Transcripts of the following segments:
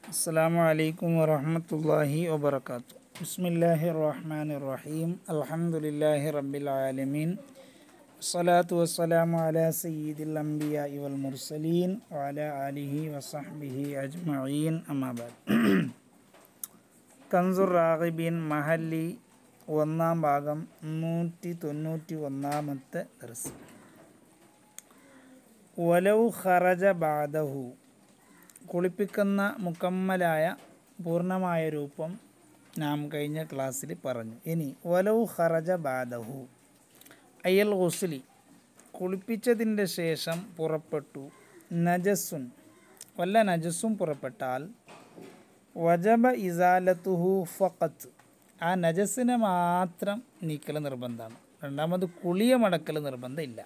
السلام عليكم ورحمة الله وبركاته بسم الله الرحمن الرحيم الحمد لله رب العالمين الصلاة والسلام على سيد الأنبياء والمرسلين وعلى آله وصحبه أجمعين أما بعد കൻസുർ റാഗിബീൻ മഹല്ലി ഒന്നാം ഭാഗം നൂറ്റി തൊണ്ണൂറ്റി ഒന്നാമത്തെ ദർസ് വലൗ ഖറജ ബാദഹു കുളിപ്പിക്കുന്ന മുക്കമ്മലായ പൂർണ്ണമായ രൂപം നാം കഴിഞ്ഞ ക്ലാസ്സിൽ പറഞ്ഞു ഇനി വലൗ ഖറജ ബാദഹു അയൽ ഗുസ്ലി കുളിപ്പിച്ചതിൻ്റെ ശേഷം പുറപ്പെട്ടു നജസ്സുൻ വല്ല നജസ്സും പുറപ്പെട്ടാൽ വജബ ഇസാലത്തുഹു ഫഖത്ത് ആ നജസ്സിനെ മാത്രം നീക്കൽ നിർബന്ധമാണ് രണ്ടാമത് കുളിയ മടക്കൽ നിർബന്ധമില്ല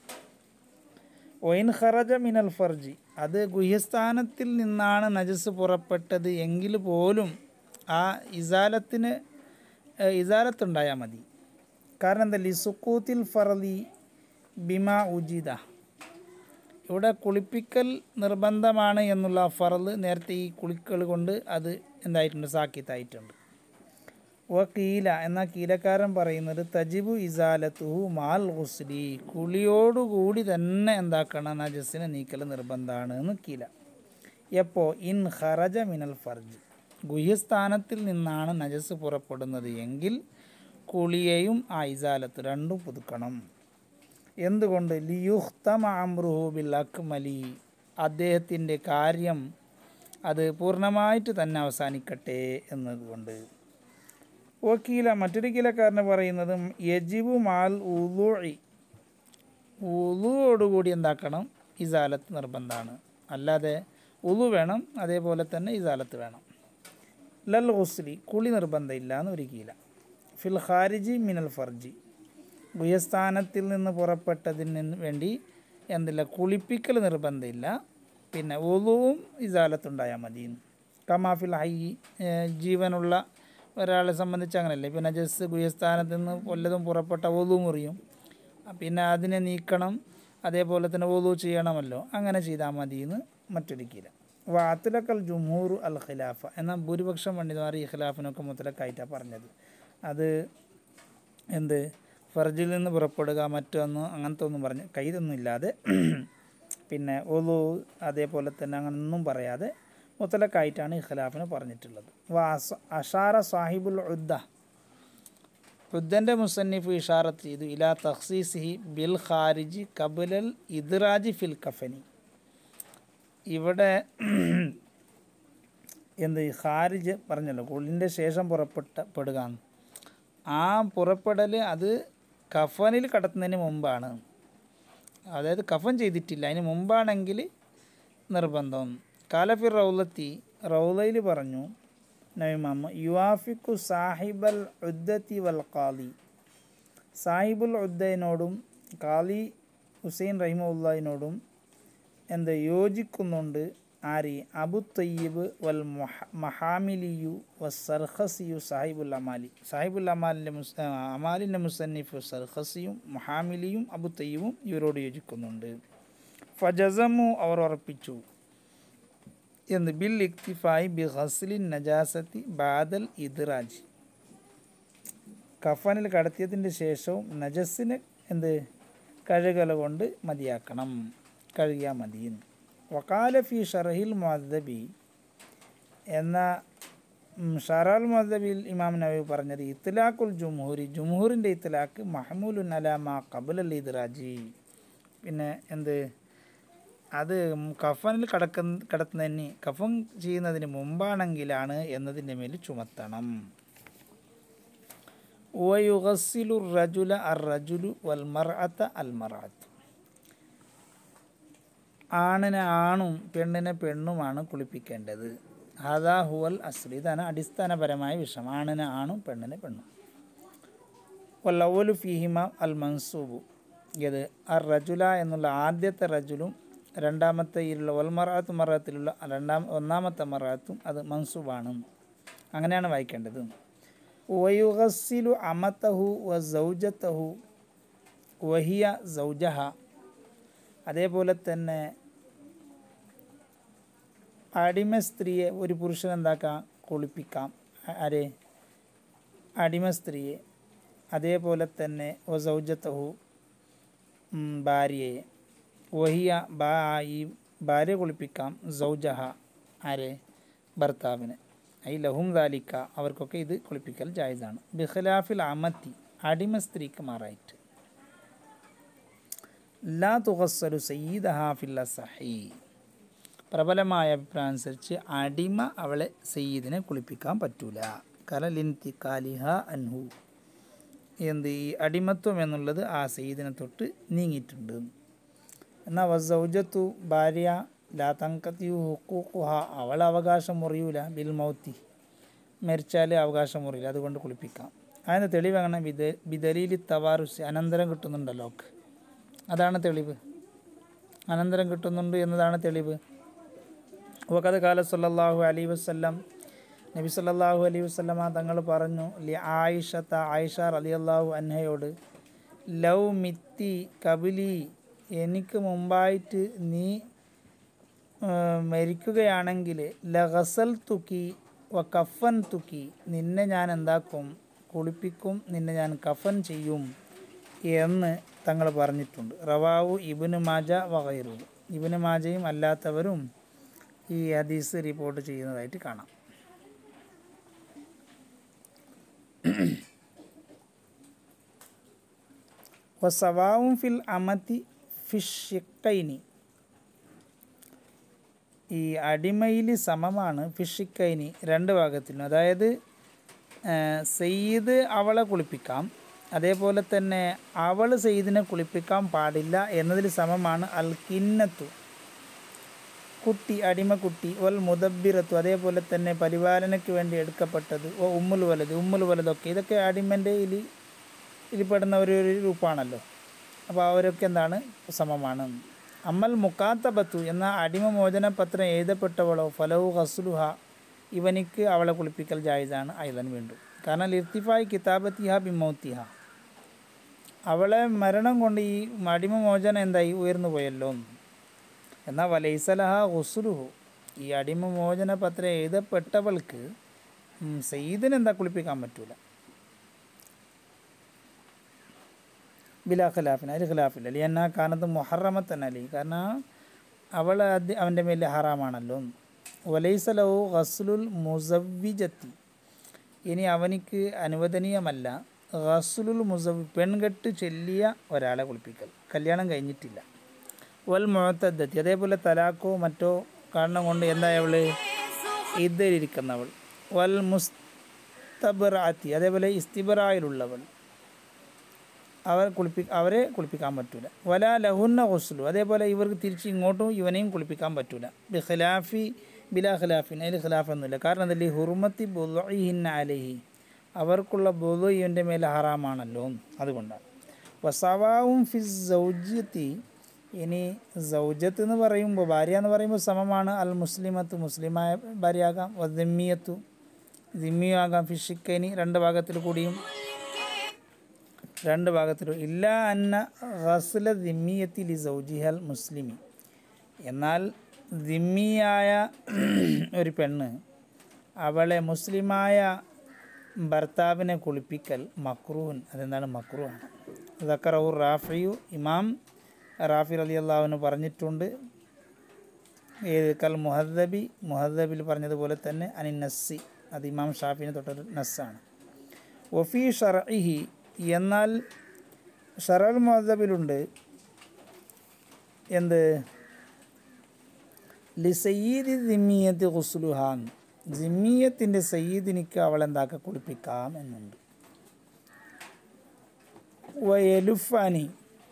ഒയിൻ ഖറജ മിനൽ ഫർജി അത് ഗുഹ്യസ്ഥാനത്തിൽ നിന്നാണ് നജസ് പുറപ്പെട്ടത് എങ്കിൽ പോലും ആ ഇസാലത്തിന് ഇസാലത്തുണ്ടായാൽ മതി കാരണം എന്താ ലിസുക്കൂത്തിൽ ഫറലി ബിമ ഉജിത ഇവിടെ കുളിപ്പിക്കൽ നിർബന്ധമാണ് എന്നുള്ള ഫറല് നേരത്തെ ഈ കുളിക്കൽ കൊണ്ട് അത് എന്തായിട്ടുണ്ട് സാക്കിത്തായിട്ടുണ്ട് വ കീല എന്ന കീലക്കാരൻ പറയുന്നത് തജിബു ഇസാലത്തുഹു മാൽ ഗുസ്ലി കുളിയോടുകൂടി തന്നെ എന്താക്കണം നജസ്സിനെ നീക്കൽ നിർബന്ധമാണ് എന്ന് കീല എപ്പോൾ ഇൻ ഖറജ മിനൽ ഫർജ് ഗുഹ്യസ്ഥാനത്തിൽ നിന്നാണ് നജസ് പുറപ്പെടുന്നത് എങ്കിൽ കുളിയെയും ആ ഇസാലത്ത് രണ്ടും പുതുക്കണം എന്തുകൊണ്ട് ലിയുഹ്തമ അമ്രുഹു ബിൽ അക്മലി അദ്ദേഹത്തിൻ്റെ കാര്യം അത് പൂർണ്ണമായിട്ട് തന്നെ അവസാനിക്കട്ടെ എന്നതുകൊണ്ട് വക്കീല മറ്റൊരു കീലക്കാരന് പറയുന്നത് യജിബു മാൽ ഉലുഇ ഉലുവോടുകൂടി എന്താക്കണം ഇസാലത്ത് നിർബന്ധമാണ് അല്ലാതെ ഉലു വേണം അതേപോലെ തന്നെ ഇസാലത്ത് വേണം ലൽ ഹുസ്ലി കുളി നിർബന്ധമില്ല എന്ന് ഒരു കീല ഫിൽ ഖാരിജി മിനൽ ഫർജി ഗുഹസ്ഥാനത്തിൽ നിന്ന് പുറപ്പെട്ടതിന് വേണ്ടി എന്തില്ല കുളിപ്പിക്കൽ നിർബന്ധമില്ല പിന്നെ ഒതുവും ഇസാലത്തുണ്ടായാൽ മതി കമാഫിൽ ഹൈ ജീവനുള്ള ഒരാളെ സംബന്ധിച്ച് അങ്ങനെയല്ലേ പിന്നെ ജസ് ഗുഹസ്ഥാനത്ത് നിന്ന് വല്ലതും പുറപ്പെട്ട ഒതു മുറിയും പിന്നെ അതിനെ നീക്കണം അതേപോലെ തന്നെ ഒതു ചെയ്യണമല്ലോ അങ്ങനെ ചെയ്താൽ മതി എന്ന് മറ്റൊരു കീല വാത്തിലക്കൽ ജുമൂർ അൽ ഖിലാഫ എന്നാൽ ഭൂരിപക്ഷം പണ്ഡിതന്മാർ ഈ ഖിലാഫിനൊക്കെ മുത്തലക്കായിട്ടാണ് പറഞ്ഞത് അത് എന്ത് ഫർജിൽ നിന്ന് പുറപ്പെടുക മറ്റൊന്നും അങ്ങനത്തെ ഒന്നും പറഞ്ഞ് കയ്യിലൊന്നും ഇല്ലാതെ പിന്നെ ഒതു അതേപോലെ തന്നെ അങ്ങനൊന്നും പറയാതെ മുത്തലക്കായിട്ടാണ് ഇഖ്ലാഫിന് പറഞ്ഞിട്ടുള്ളത് വാസ അഷാറ സാഹിബുൽ ഉദ്ദ ഉദ്ദൻ്റെ മുസന്നിഫ് ഇഷാറത്ത് ചെയ്തു ഇലാ തഖ്സീസിഹി ബിൽ ഖാരിജി കബുലൽ ഇദ്റാജി ഫിൽ കഫനി ഇവിടെ എന്ത് ഖാരിജ് പറഞ്ഞല്ലോ കുളിൻ്റെ ശേഷം പുറപ്പെട്ട പെടുക ആ പുറപ്പെടൽ അത് കഫനിൽ കടത്തുന്നതിന് മുമ്പാണ് അതായത് കഫൻ ചെയ്തിട്ടില്ല അതിന് മുമ്പാണെങ്കിൽ നിർബന്ധം കാലഫിർ റൗലത്തി റൗലയിൽ പറഞ്ഞു നബിമാമ യുവാഫിക്കു സാഹിബൽ ഉദ്ദത്തി വൽ ഖാലി സാഹിബുൽ ഉദ്ദയിനോടും ഖാലി ഹുസൈൻ റഹിമുള്ളതിനോടും എന്ത് യോജിക്കുന്നുണ്ട് ആരി അബു തയ്യബ് വൽ മഹാമിലിയു വസർഹസിയു സാഹിബുൽ അമാലി സാഹിബുൽ അമാലിൻ്റെ മുസ് അമാലിൻ്റെ മുസന്നിഫ് സർഹസിയും മഹാമിലിയും അബു തയ്യബും ഇവരോട് യോജിക്കുന്നുണ്ട് ഫജസമു അവർ ഉറപ്പിച്ചു എന്ന് ബിൽ ഇക്തിഫായി ബി ഹസ്ലിൻ നജാസത്തി ബാദൽ ഇദ്റാജ് കഫനിൽ കടത്തിയതിൻ്റെ ശേഷവും നജസ്സിന് എന്ത് കഴുകല കൊണ്ട് മതിയാക്കണം കഴുകിയാൽ മതി വക്കാല ഫി ഷറഹിൽ മുഅദ്ദബി എന്ന ഷറാൽ മുഅദ്ദബിൽ ഇമാം നബി പറഞ്ഞത് ഇത്തലാഖുൽ ജുംഹൂരി ജുംഹൂറിൻ്റെ ഇത്തലാഖ് മഹമൂലുൻ അലാമ കബുൽ അൽ ഇദ്റാജി പിന്നെ എന്ത് അത് കഫനിൽ കടക്കുന്ന കിടത്തുന്നതിന് കഫൻ ചെയ്യുന്നതിന് മുമ്പാണെങ്കിലാണ് എന്നതിൻ്റെ മേൽ ചുമത്തണം വയുഗസിലു റജുല അർ റജുലു വൽ മർഅത്ത അൽ മർഅത്ത് ആണിനെ ആണും പെണ്ണിനെ പെണ്ണുമാണ് കുളിപ്പിക്കേണ്ടത് ഹദാ ഹുവൽ അസ്ലി ഇതാണ് അടിസ്ഥാനപരമായ വിഷയം ആണിനെ ആണും പെണ്ണിനെ പെണ്ണും വല്ലവലു ഫിഹിമ അൽ മൻസൂബു ഇത് അർ റജുല എന്നുള്ള ആദ്യത്തെ റജുലും രണ്ടാമത്തെ ഇതിലുള്ള വൽമറാത്ത് മറത്തിലുള്ള രണ്ടാം ഒന്നാമത്തെ മറാത്തും അത് മൻസൂബാണ് അങ്ങനെയാണ് വായിക്കേണ്ടത് വയുഗസിലു അമത്തഹു വ സൗജത്തഹു വഹിയ സൗജഹ അതേപോലെ തന്നെ അടിമ സ്ത്രീയെ ഒരു പുരുഷൻ എന്താക്കാം കുളിപ്പിക്കാം ആ- ആരെ അടിമ സ്ത്രീയെ അതേപോലെ തന്നെ ഒ സൗജത്തഹു ഉം, ഭാര്യയെ വഹിയ ബാ ഈ ഭാര്യ കുളിപ്പിക്കാം സൗജഹ ആരെ ഭർത്താവിന് ഐ ലഹും ദാലിക്ക അവർക്കൊക്കെ ഇത് കുളിപ്പിക്കൽ ജായിസാണ് ബിഖലാഫിൽ അമത്തി അടിമ സ്ത്രീക്ക് മാറായിട്ട് ലാ തുഹസ്സലു സയ്യിദഹ ഫിൽ സഹി പ്രബലമായ അഭിപ്രായം അനുസരിച്ച് അടിമ അവളെ സയ്യിദിനെ കുളിപ്പിക്കാൻ പറ്റൂല കലലിൻതി കാലിഹ അൻഹു എന്ത് ഈ അടിമത്വം എന്നുള്ളത് ആ സയ്യിദിനെ തൊട്ട് നീങ്ങിയിട്ടുണ്ട് എന്നാൽ വസൗജത്തു ഭാര്യ ലാ തങ്കത്തിയു ഹുക്കൂഖുഹ അവൾ അവകാശം മുറിയൂല ബിൽ മൗത്തി മരിച്ചാൽ അവകാശം മുറിയില്ല അതുകൊണ്ട് കുളിപ്പിക്കാം അതിന് തെളിവ് അങ്ങനെ ബിദ ബിദലീലി തവാറുസ് അനന്തരം കിട്ടുന്നുണ്ടല്ലോ ഒക്കെ അതാണ് തെളിവ് അനന്തരം കിട്ടുന്നുണ്ട് എന്നതാണ് തെളിവ് വക്കത് കാല സല്ലല്ലാഹു അലൈഹി വസല്ലം നബി സല്ലല്ലാഹു അലൈഹി വസല്ലമ തങ്ങൾ പറഞ്ഞു ലി ആയിഷത്ത ആയിഷ റളിയല്ലാഹു അൻഹയോട് ലൗ മിത്തി കബിലി എനിക്ക് മുമ്പായിട്ട് നീ ആ, മരിക്കുകയാണെങ്കിൽ ലഗസൽ തുക്കി വ കഫൻ തുക്കി നിന്നെ ഞാൻ എന്താക്കും കുളിപ്പിക്കും നിന്നെ ഞാൻ കഫൻ ചെയ്യും എന്ന് തങ്ങൾ പറഞ്ഞിട്ടുണ്ട് റവാവു ഇബിന് മാജ വകൈറു ഇബിന് മാജയും അല്ലാത്തവരും ഈ ഹദീസ് റിപ്പോർട്ട് ചെയ്യുന്നതായിട്ട് കാണാം വസവാവും ഫിൽ അമത്തി ഫിഷിക്കൈനി ഈ അടിമയിൽ സമമാണ് ഫിഷിക്കൈനി രണ്ട് ഭാഗത്തിനും അതായത് ആ, സെയ്ദ് അവളെ കുളിപ്പിക്കാം അതേപോലെ തന്നെ അവൾ സെയ്ദിനെ കുളിപ്പിക്കാൻ പാടില്ല എന്നതിൽ സമമാണ് അൽ കിന്നത്തു കുട്ടി അടിമക്കുട്ടി വൽ മുദബിറത്തു അതേപോലെ തന്നെ പരിപാലനയ്ക്ക് വേണ്ടി എടുക്കപ്പെട്ടത് ഓ ഉമ്മുൽ വലത് ഉമ്മുൽ വലതൊക്കെ ഇതൊക്കെ അടിമൻ്റെ ഇതിൽ ഇതിൽപ്പെടുന്ന ഒരു ഒരു രൂപമാണല്ലോ അപ്പോൾ അവരൊക്കെ എന്താണ് സമമാണ് അമ്മൽ മുക്കാത്തബത്തു എന്ന അടിമ മോചന പത്രം എഴുതപ്പെട്ടവളോ ഫലവു ഹസ്ലുഹ ഇവനിക്ക് അവളെ കുളിപ്പിക്കൽ ജായിസാണ് ഐലൻ വീണ്ടും കാരണം ലിർത്തിഫായി കിതാബത്തിഹ ബിമൗത്തിഹ അവളെ മരണം കൊണ്ട് ഈ അടിമ മോചനം എന്തായി ഉയർന്നു പോയല്ലോ എന്നാൽ വലൈസലഹ ഹുസ്ലുഹു ഈ അടിമ മോചന പത്രം എഴുതപ്പെട്ടവൾക്ക് ഉം, സയ്യിദിന് എന്താ കുളിപ്പിക്കാൻ പറ്റൂല ബിലാ ഖിലാഫിന് അതിൽ ഖിലാഫില്ല അല്ലെ എന്നാ കാനത്ത് മുഹറമത്തൻ അലി കാരണം അവൾ അത് അവൻ്റെ മേലെ ഹറാമാണല്ലോ വലൈസലഹു ഗസ്ലുൽ മുസവ്വിജത്തി ഇനി അവനിക്ക് അനുവദനീയമല്ല ഗസ്ലുൽ മുസവി പെൺകെട്ട് ചെല്ലിയ ഒരാളെ കുളിപ്പിക്കൽ കല്യാണം കഴിഞ്ഞിട്ടില്ല വൽ മുഴത്തദ്ദത്തി അതേപോലെ തലാക്കോ മറ്റോ കാരണം കൊണ്ട് എന്താ അവൾ ഇതിലിരിക്കുന്നവൾ വൽ മുസ്തബറാത്തി അതേപോലെ ഇസ്തിബറായിലുള്ളവൾ അവർ കുളിപ്പി അവരെ കുളിപ്പിക്കാൻ പറ്റൂല വല ലഹുന്ന ഹുസ്ലു അതേപോലെ ഇവർക്ക് തിരിച്ച് ഇങ്ങോട്ടും ഇവനെയും കുളിപ്പിക്കാൻ പറ്റൂല ബി ഖിലാഫി ബിലാ ഖിലാഫിൻ അതിൽ ഖിലാഫൊന്നുമില്ല കാരണം എന്താ ഹുറുമത്തി ബുഹിന്ന അലഹി അവർക്കുള്ള ബുദു ഇവൻ്റെ മേലെ ഹറാമാണല്ലോ അതുകൊണ്ടാണ് വസവാവും ഫി സൗജ്യത്തി ഇനി സൗജത്ത് എന്ന് പറയുമ്പോൾ ഭാര്യ എന്ന് പറയുമ്പോൾ സമമാണ് അൽ മുസ്ലിമത്ത് മുസ്ലിമായ ഭാര്യയാകാം വദിമ്മിയത്തു ദിമ്മിയാകാം ഫിഷിക്കനി രണ്ട് ഭാഗത്തിൽ കൂടിയും രണ്ട് ഭാഗത്തിലും ഇല്ല അന്ന ഗസ്ല ദിമ്മിയത്തി ലി സൗജിഹൽ മുസ്ലിമി എന്നാൽ ദിമ്മിയായ ഒരു പെണ്ണ് അവളെ മുസ്ലിമായ ഭർത്താവിനെ കുളിപ്പിക്കൽ മക്രൂൻ അതെന്താണ് മക്രൂഹാണ് ദക്കറഹു റാഫിയു ഇമാം റാഫി അലി അള്ളാഹുവിന് പറഞ്ഞിട്ടുണ്ട് ഏത് കൽ മുഹദ്ദബി മുഹദ്ദബിൽ പറഞ്ഞതുപോലെ തന്നെ അനി നസ്സി അത് ഇമാം ഷാഫിന് തൊട്ടൊരു നസ്സാണ് ഒഫി ഷറഇഹി എന്നാൽ ഷറൽ മുഹദ്ദബിലുണ്ട് എന്ത് ലിസയ്യീദി ദിമ്മിയത്ത് ഖുസ്ലുഹാൻ ജിമ്മിയത്തിൻ്റെ സയ്യീദിനിക്ക് അവളെന്താക്ക കുളിപ്പിക്കാം എന്നുണ്ട് വയലുഫാനി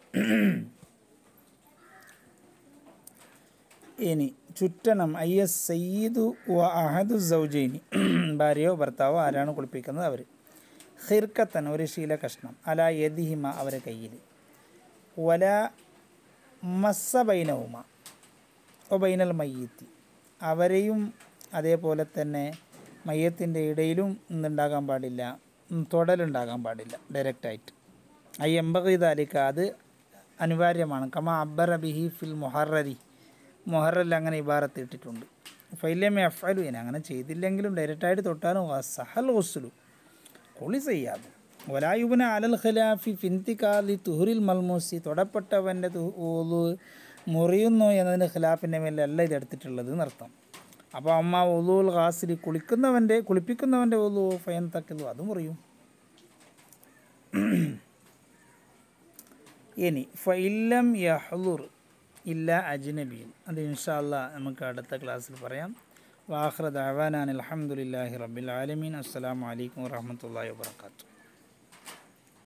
ഇനി ചുറ്റണം അയ്യ സയ്യിദു വ അഹദു സൗജൈനി ഭാര്യയോ ഭർത്താവോ ആരാണ് കുളിപ്പിക്കുന്നത് അവർ ഹിർക്കത്തൻ ഒരു ശീല കഷ്ണം അല യദിഹിമ അവരെ കയ്യിൽ വല മസ്സ ബൈനവുമ ഒ ബൈനൽ മയ്യത്തി അവരെയും അതേപോലെ തന്നെ മയ്യത്തിൻ്റെ ഇടയിലും എന്തുണ്ടാകാൻ പാടില്ല ഉം, തൊടലുണ്ടാകാൻ പാടില്ല ഡയറക്റ്റായിട്ട് ഐ എമ്പകീതാലിക്ക അത് അനിവാര്യമാണ് കമ അബ്ബർ ബിഹി ഫിൽ മൊഹറരി മൊഹറിൽ അങ്ങനെ ഇബാറത്ത് ഇട്ടിട്ടുണ്ട് ഫൈലമേ അഫലു ഇനി അങ്ങനെ ചെയ്തില്ലെങ്കിലും ഡയറക്റ്റായിട്ട് തൊട്ടാലും സഹൽ ഹുസ്ലു കുളി ചെയ്യാതെ വലായുബിന് അലൽ ഖിലാഫി ഫിന്തിക്കാലി തുഹുറിൽ മൽമൂസി തൊടപ്പെട്ടവൻ്റെ ഓതു മുറിയുന്നു എന്നതിൻ്റെ ഖിലാഫിൻ്റെ മേലല്ല ഇത് എടുത്തിട്ടുള്ളത് എന്നർത്ഥം അപ്പോൾ അമ്മ ഒതുൽ ഖാസിലി കുളിക്കുന്നവൻ്റെ കുളിപ്പിക്കുന്നവൻ്റെ ഒതു ഫയൻ തക്കതു അത് മുറിയും ഇനി ഫൈലം യഹ്ലുർ ഇല്ല അജ്നബിയൻ അത് ഇൻഷാല്ല നമുക്ക് അടുത്ത ക്ലാസ്സിൽ പറയാം വാഹ്റ ദാവാനാൻ അലഹമുല്ലാഹി റബ്ബിൽ ആലമീൻ അസ്സലാമു അലൈക്കും വറഹമത്തല്ലാഹി വാബർക്കാത്തു